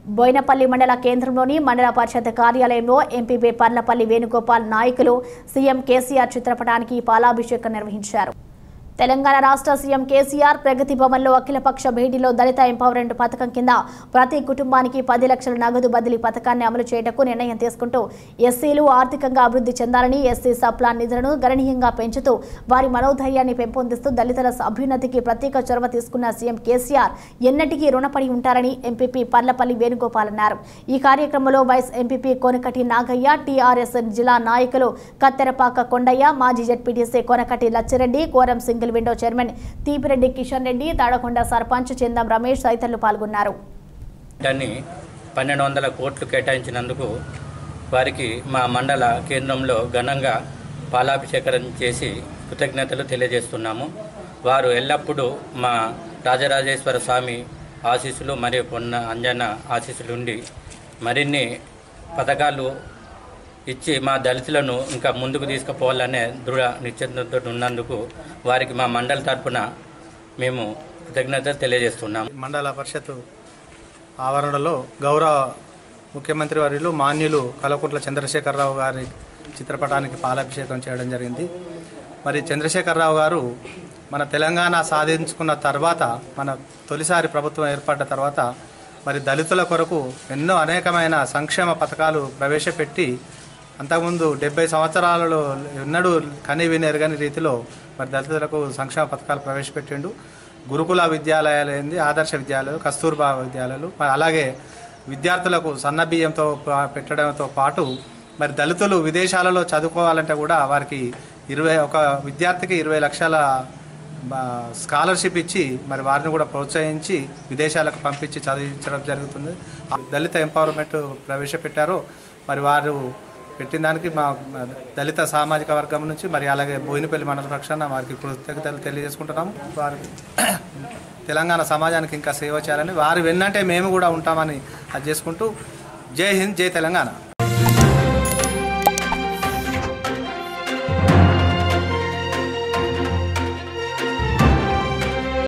బోయినపల్లి మండల కేంద్రంలోని మండల పరిషత్ కార్యాలయంలో ఎంపీపీ పర్లపల్లి వేణుగోపాల్ నాయకులు సీఎం కేసీఆర్ చిత్రపటానికి పాలాభిషేకం నిర్వహించారు తెలంగాణ రాష్ట్ర సీఎం కేసీఆర్ ప్రగతి భవన్లో అఖిలపక్ష భేటీలో దళిత ఎంపవర్మెంట్ పథకం కింద ప్రతి కుటుంబానికి పది లక్షల నగదు బదిలీ పథకాన్ని అమలు చేయటకు నిర్ణయం తీసుకుంటూ ఎస్సీలు ఆర్థికంగా అభివృద్ధి చెందాలని ఎస్సీ సప్లాన్ నిధులను గణనీయంగా పెంచుతూ వారి మనోధైర్యాన్ని పెంపొందిస్తూ దళితుల అభ్యున్నతికి ప్రత్యేక చొరవ తీసుకున్న సీఎం కేసీఆర్ ఎన్నటికీ రుణపడి ఉంటారని ఎంపీపీ పర్లపల్లి వేణుగోపాల్ అన్నారు ఈ కార్యక్రమంలో vice MPP Konakati Nagaiah TRS జిల్లా నాయకులు కత్తెరపాక కొండయ్య మాజీ ZPTC Konakati Lachireddy Koram single window chairman Theepireddy Kishan Reddy Tadakonda sarpanch Chandam Ramesh తదితరులు పాల్గొన్నారు దాన్ని పన్నెండు వందల కోట్లు కేటాయించినందుకు వారికి మా మండల కేంద్రంలో ఘనంగా పాలాభిషేకరం చేసి కృతజ్ఞతలు తెలియజేస్తున్నాము వారు ఎల్లప్పుడూ మా రాజరాజేశ్వర స్వామి ఆశీస్సులు మరియు పొన్న అంజన ఆశీస్సులు ఉండి మరిన్ని పథకాలు ఇచ్చి మా దళితులను ఇంకా ముందుకు తీసుకుపోవాలనే దృఢ నిశ్చయంతో ఉన్నందుకు వారికి మా మండలి తరపున మేము కృతజ్ఞతలు తెలియజేస్తున్నాము మండల పరిషత్ ఆవరణలో గౌరవ ముఖ్యమంత్రి వర్యులు మాన్యులు కల్వకుంట్ల చంద్రశేఖరరావు గారి చిత్రపటానికి పాలాభిషేకం చేయడం జరిగింది మరి చంద్రశేఖరరావు గారు మన తెలంగాణ సాధించుకున్న తర్వాత మన తొలిసారి ప్రభుత్వం ఏర్పడ్డ తర్వాత మరి దళితుల కొరకు ఎన్నో అనేకమైన సంక్షేమ పథకాలు ప్రవేశపెట్టి అంతకుముందు డెబ్బై సంవత్సరాలలో ఎన్నడూ కని విని ఎరగని రీతిలో మరి దళితులకు సంక్షేమ పథకాలు ప్రవేశపెట్టిండు గురుకుల విద్యాలయాలు ఏంది ఆదర్శ విద్యాలయాలు కస్తూర్బా విద్యాలయాలు మరి అలాగే విద్యార్థులకు సన్న బియ్యంతో పా- పెట్టడంతో పాటు మరి దళితులు విదేశాలలో చదువుకోవాలంటే కూడా వారికి ఇరవై ఒక విద్యార్థికి ఇరవై లక్షల బా- స్కాలర్షిప్ ఇచ్చి మరి వారిని కూడా ప్రోత్సహించి విదేశాలకు పంపించి చదివించడం జరుగుతుంది దళిత ఎంపవర్మెంట్ ప్రవేశపెట్టారో మరి వారు పెట్టిన దానికి మా మా దళిత సామాజిక వర్గం నుంచి మరి అలాగే బోయినపల్లి మండల పక్షాన వారికి కృతజ్ఞతలు తెలియజేసుకుంటున్నాము వారికి తెలంగాణ సమాజానికి ఇంకా సేవ చేయాలని వారు వెన్నంటే మేము కూడా ఉంటామని అది చేసుకుంటూ జై హింద్ జై తెలంగాణ